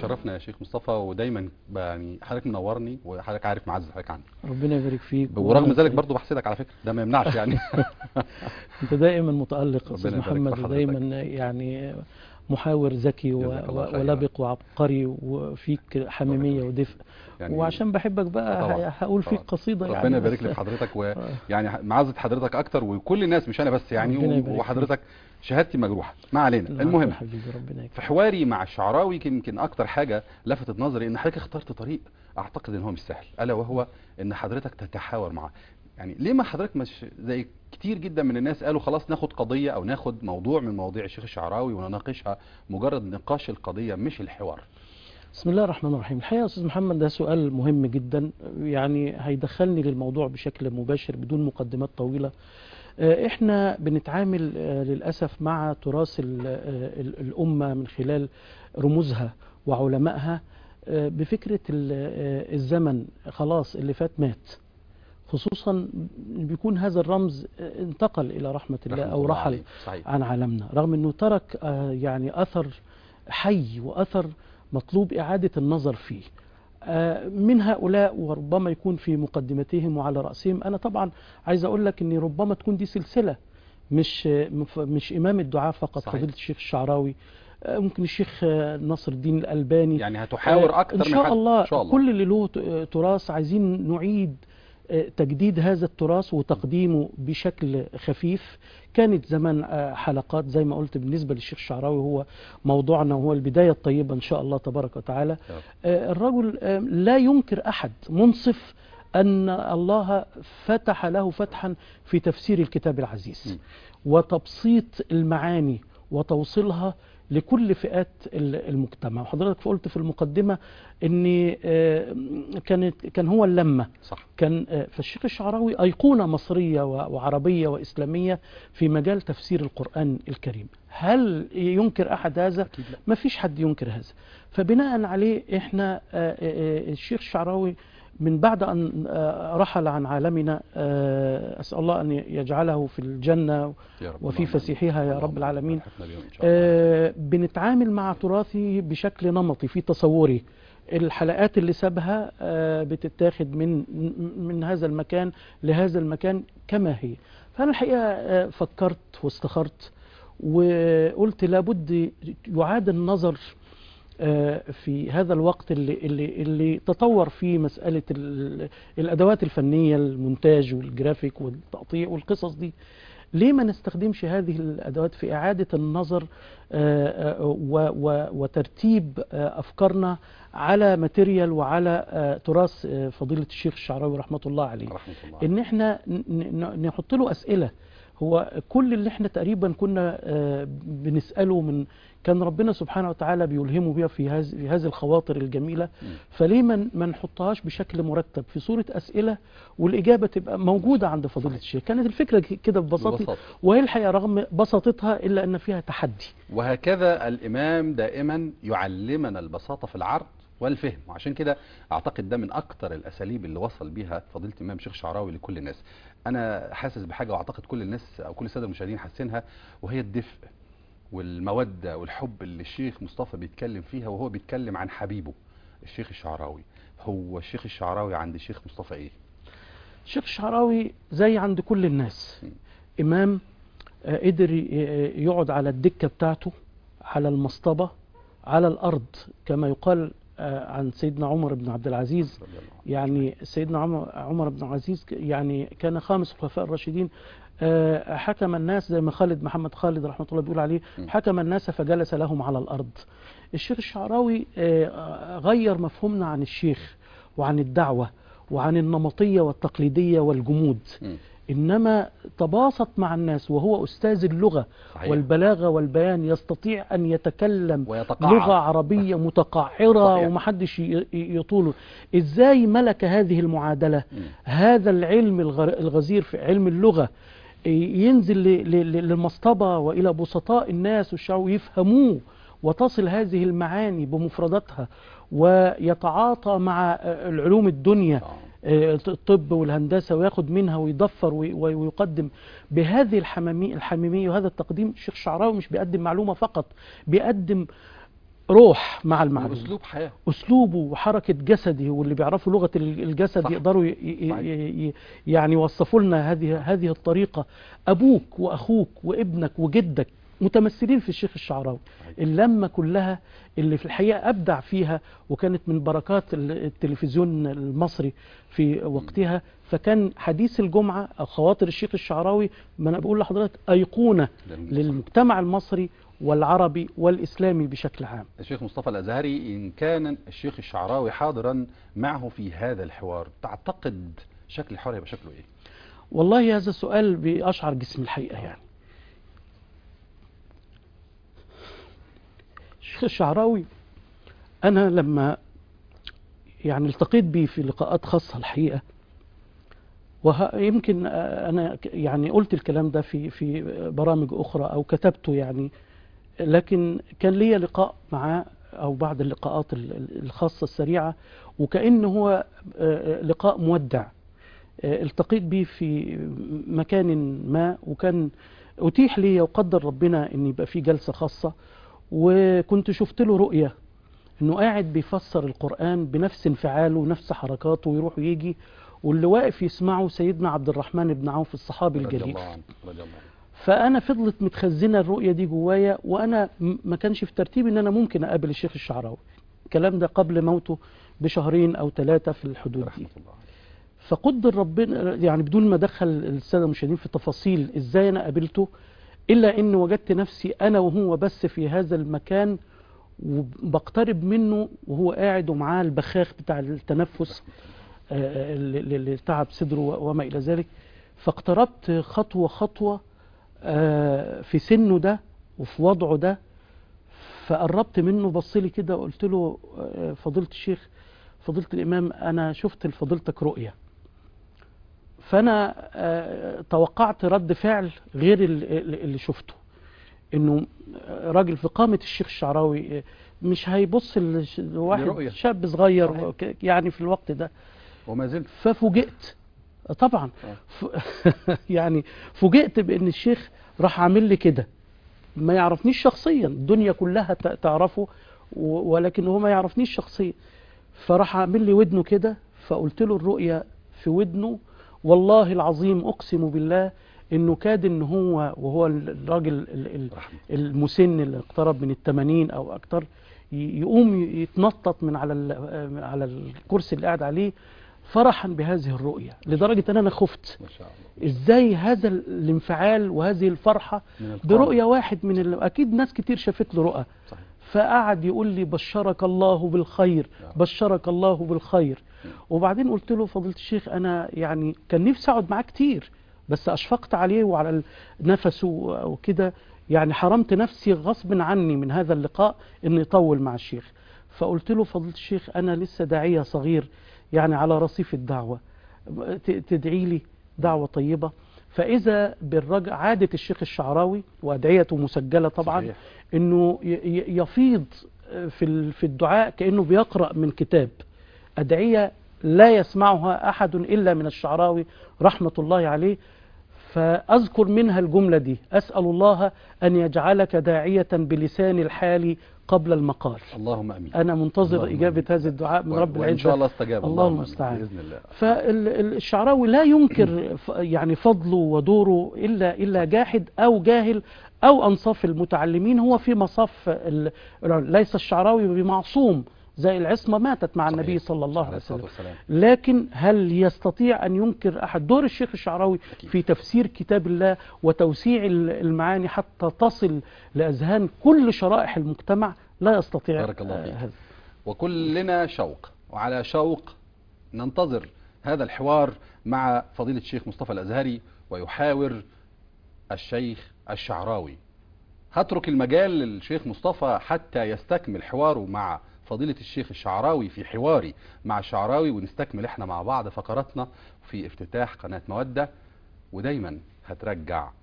بتشرفنا يا شيخ مصطفى ودايما ب- يعني حضرتك منورني وحضرتك عارف معز حضرتك عني ربنا يبارك فيك ورغم وأنا ذلك سعيد. برضه بحسدك على فكره ده ما يمنعش يعني انت دائما متألق ربنا استاذ يبارك في محمد حضرتك. ودايما يعني محاور ذكي و- جزاك الله و- خيرا. ولبق وعبقري وفيك حميمية ودفء يعني وعشان بحبك بقى طبعاً، ه- هقول فيك طبعاً. قصيدة يعني ربنا يبارك بس- لي في حضرتك ويعني معزه حضرتك اكتر وكل الناس مش انا بس يعني ربنا يبارك وحضرتك شهادتي مجروحه ما علينا العفو المهم يا حبيبي ربنا في يكرمك حواري مع الشعراوي يمكن اكتر حاجه لفتت نظري ان حضرتك اخترت طريق اعتقد ان هو مش سهل الا وهو ان حضرتك تتحاور معاه يعني ليه ما حضرتك مش زي كتير جدا من الناس قالوا خلاص ناخد قضيه او ناخد موضوع من مواضيع الشيخ الشعراوي ونناقشها مجرد نقاش القضيه مش الحوار بسم الله الرحمن الرحيم الحقيقة يا أستاذ محمد ده سؤال مهم جدا يعني هيدخلني للموضوع بشكل مباشر بدون مقدمات طويلة آه، احنا بنتعامل آه، للأسف مع تراث ال- آه، ال- الأمة من خلال رموزها وعلمائها آه، بفكرة ال- آه، الزمن خلاص اللي فات مات خصوصا بيكون هذا الرمز آه، انتقل إلى رحمة الله رحمة أو الله رحل عليه. صحيح عن عالمنا رغم أنه ترك آه، يعني أثر حي وأثر مطلوب إعادة النظر فيه آه، من هؤلاء وربما يكون في مقدمتهم وعلى رأسهم أنا طبعا عايز أقول لك أن ربما تكون دي سلسلة مش مف- مش إمام الدعاء فقط صحيح. فضيلة الشيخ الشعراوي آه، ممكن الشيخ آه، نصر الدين الألباني يعني هتحاور آه، اكتر إن من شاء حد الله, ان شاء الله كل اللي له ت- آه، تراث عايزين نعيد آه، تجديد هذا التراث وتقديمه بشكل خفيف كانت زمان آه، حلقات زي ما قلت بالنسبة للشيخ الشعراوي هو موضوعنا وهو البداية الطيبة إن شاء الله تبارك وتعالى يا رب. آه، الرجل آه، لا ينكر أحد منصف أن الله فتح له فتحا في تفسير الكتاب م. العزيز وتبسيط المعاني وتوصيلها لكل فئات ال- المجتمع وحضرتك قلت في المقدمة ان آه، كانت كان هو اللمة صح كان آه، فالشيخ الشعراوي أيقونة مصرية و- وعربية وإسلامية في مجال تفسير القرآن الكريم هل ينكر أحد هذا؟ اكيد لا ما فيش حد ينكر هذا فبناء عليه احنا آه، آه، آه، الشيخ الشعراوي من بعد أن آه، رحل عن عالمنا آه، أسأل الله أن يجعله في الجنة يا رب وفي اللهم فسيحها يا اللهم رب العالمين. الحقنا بهم إن شاء الله. آه، بنتعامل مع تراثه بشكل نمطي في تصوري الحلقات اللي سابها آه، بتتاخد من من هذا المكان لهذا المكان كما هي فأنا الحقيقة آه، فكرت واستخرت وقلت لابد يعاد النظر آه، في هذا الوقت اللي اللي اللي تطور فيه مسألة ال- الأدوات الفنية المونتاج والجرافيك والتقطيع والقصص دي ليه ما نستخدمش هذه الأدوات في إعادة النظر آه، آه، و- و- وترتيب آه، أفكارنا على ماتيريال وعلى آه، تراث آه، فضيلة الشيخ الشعراوي رحمة الله عليه رحمه الله ان احنا ن- ن- نحط له اسئله هو كل اللي احنا تقريبا كنا آه، بنساله من كان ربنا سبحانه وتعالى بيلهمه بيها في هذه في هذه الخواطر الجميله مم. فليه ما ما نحطهاش بشكل مرتب في صوره اسئله والاجابه تبقى موجوده عند فضيله صحيح. الشيخ كانت الفكره ك- كده ببساطه ببساطة. وهي الحقيقه رغم بساطتها الا ان فيها تحدي وهكذا الإمام دائما يعلمنا البساطة في العرض والفهم وعشان كده أعتقد ده من أكتر الأساليب اللي وصل بيها فضيلة الإمام شيخ شعراوي لكل الناس أنا حاسس بحاجة وأعتقد كل الناس أو كل السادة المشاهدين حاسينها وهي الدفء والمودة والحب اللي الشيخ مصطفى بيتكلم فيها وهو بيتكلم عن حبيبه الشيخ الشعراوي هو الشيخ الشعراوي عند الشيخ مصطفى إيه؟ الشيخ الشعراوي زي عند كل الناس م. إمام آه، قدر ي- يقعد على الدكة بتاعته على المصطبة على الأرض كما يقال آه، عن سيدنا عمر بن عبد العزيز رضي الله عنه. يعني سيدنا عمر, عمر بن العزيز ك- يعني كان خامس الخلفاء الراشدين آه، حكم الناس زي ما خالد محمد خالد رحمه الله بيقول عليه م. حكم الناس فجلس لهم على الأرض الشيخ الشعراوي آه، غير مفهومنا عن الشيخ وعن الدعوة وعن النمطية والتقليدية والجمود مم. إنما تباسط مع الناس وهو أستاذ اللغة صحيح. والبلاغة والبيان يستطيع أن يتكلم ويتقاعد. لغة عربية متقعرة صحيح. ومحدش ي- ي- يطوله إزاي ملك هذه المعادلة مم. هذا العلم الغر- الغزير في علم اللغة ينزل ل- ل- ل- للمصطبة وإلى بسطاء الناس والشعب يفهموه وتصل هذه المعاني بمفرداتها ويتعاطى مع العلوم الدنيا آه. الطب والهندسة وياخد منها ويضفر وي- وي- ويقدم بهذه الحمامي الحميمية وهذا التقديم الشيخ شعراوي مش بيقدم معلومة فقط بيقدم روح مع المعلومة واسلوب حياه اسلوبه وحركه جسده واللي بيعرفوا لغه ال- الجسد صح. يقدروا ي- ي- صحيح. ي- ي- يعني يوصفوا لنا هذه هذه الطريقه ابوك واخوك وابنك وجدك متمثلين في الشيخ الشعراوي صحيح. اللمه كلها اللي في الحقيقه ابدع فيها وكانت من بركات ال- التلفزيون المصري في وقتها فكان حديث الجمعه او خواطر الشيخ الشعراوي ما انا بقول لحضرتك ايقونه للمجتمع المصري والعربي والاسلامي بشكل عام الشيخ مصطفى الازهري ان كان الشيخ الشعراوي حاضرا معه في هذا الحوار تعتقد شكل الحوار هيبقى شكله ايه والله هذا السؤال بأشعر جسم الحقيقة يعني الشيخ الشعراوي أنا لما يعني التقيت بيه في لقاءات خاصة الحقيقة ويمكن أنا ك- يعني قلت الكلام ده في في برامج أخرى أو كتبته يعني لكن كان لي لقاء معاه أو بعض اللقاءات ال- ال- الخاصة السريعة وكأنه هو آه، لقاء مودع آه، التقيت بيه في مكان ما وكان أتيح لي وقدر ربنا أن يبقى في جلسة خاصة وكنت شفت له رؤية أنه قاعد بيفسر القرآن بنفس انفعاله ونفس حركاته ويروح ويجي واللي واقف يسمعه سيدنا عبد الرحمن بن عوف الصحابي رضي الجليل الله عنه رضي الله عنه فانا فضلت متخزنه الرؤيه دي جوايا وانا م- ما كانش في ترتيبي ان انا ممكن اقابل الشيخ الشعراوي الكلام ده قبل موته بشهرين او ثلاثه في الحدود دي رحمه الله عليه فقدر ربنا يعني بدون ما ادخل الساده المشاهدين في تفاصيل ازاي انا قابلته الا ان وجدت نفسي انا وهو بس في هذا المكان وبقترب منه وهو قاعد ومعاه البخاخ بتاع التنفس آه، اللي اللي تعب صدره وما الى ذلك فاقتربت خطوه خطوه آه، في سنه ده وفي وضعه ده فقربت منه بص لي كده وقلت له آه، فضيله الشيخ فضيله الامام انا شفت لفضيلتك رؤيه فانا آه، توقعت رد فعل غير ال- ال- اللي شفته انه راجل في قامه الشيخ الشعراوي آه، مش هيبص لش- لواحد لرؤية. شاب صغير صحيح. وك- يعني في الوقت ده وما زلت ففوجئت طبعا آه. ف... يعني فوجئت بان الشيخ راح عامل لي كده ما يعرفنيش شخصيا الدنيا كلها ت- تعرفه و... ولكن هو ما يعرفنيش شخصيا فراح عامل لي ودنه كده فقلت له الرؤية في ودنه والله العظيم اقسم بالله انه كاد ان هو وهو الراجل ال- ال- رحمه المسن اللي اقترب من الثمانين او اكتر ي- يقوم يتنطط من على ال- على الكرسي اللي قاعد عليه فرحا بهذه الرؤية لدرجة ان انا خفت ما شاء الله ازاي هذا الانفعال وهذه الفرحة من القلب. برؤية واحد من ال... اكيد ناس كتير شافت له رؤى صحيح فقعد يقول لي بشرك الله بالخير نعم. بشرك الله بالخير وبعدين قلت له فضيلة الشيخ انا يعني كان نفسي اقعد معاه كتير بس اشفقت عليه وعلى ال- نفسه وكده يعني حرمت نفسي غصب عني من هذا اللقاء اني يطول مع الشيخ فقلت له فضيلة الشيخ انا لسه داعية صغير يعني على رصيف الدعوة ت- تدعي لي دعوة طيبة فإذا بالرجع عادة الشيخ الشعراوي وأدعيته مسجلة طبعا صحيح. انه ي- ي- يفيض في ال- في الدعاء كانه بيقرا من كتاب ادعيه لا يسمعها احد الا من الشعراوي رحمه الله عليه فاذكر منها الجمله دي اسال الله ان يجعلك داعيه بلسان الحال قبل المقال اللهم امين انا منتظر اللهم اجابه آمين. هذا الدعاء من و- رب وان العزه شاء الله استجاب الله اللهم آمين. المستعان. باذن الله فالشعراوي لا ينكر ف- يعني فضله ودوره الا الا جاحد او جاهل او انصاف المتعلمين هو في مصاف ال- العلماء. ليس الشعراوي بمعصوم زي العصمه ماتت مع صحيح. النبي صلى الله عليه عليه الصلاة وسلم والسلام. لكن هل يستطيع ان ينكر احد دور الشيخ الشعراوي أكيد. في تفسير كتاب الله وتوسيع ال- المعاني حتى تصل لاذهان كل شرائح المجتمع لا يستطيع بارك الله آه، فيك. هذا وكلنا شوق وعلى شوق ننتظر هذا الحوار مع فضيلة الشيخ مصطفى الأزهري ويحاور الشيخ الشعراوي هترك المجال للشيخ مصطفى حتى يستكمل حواره مع فضيلة الشيخ الشعراوي في حواري مع الشعراوي ونستكمل احنا مع بعض فقراتنا في افتتاح قناة مودة ودايما هترجع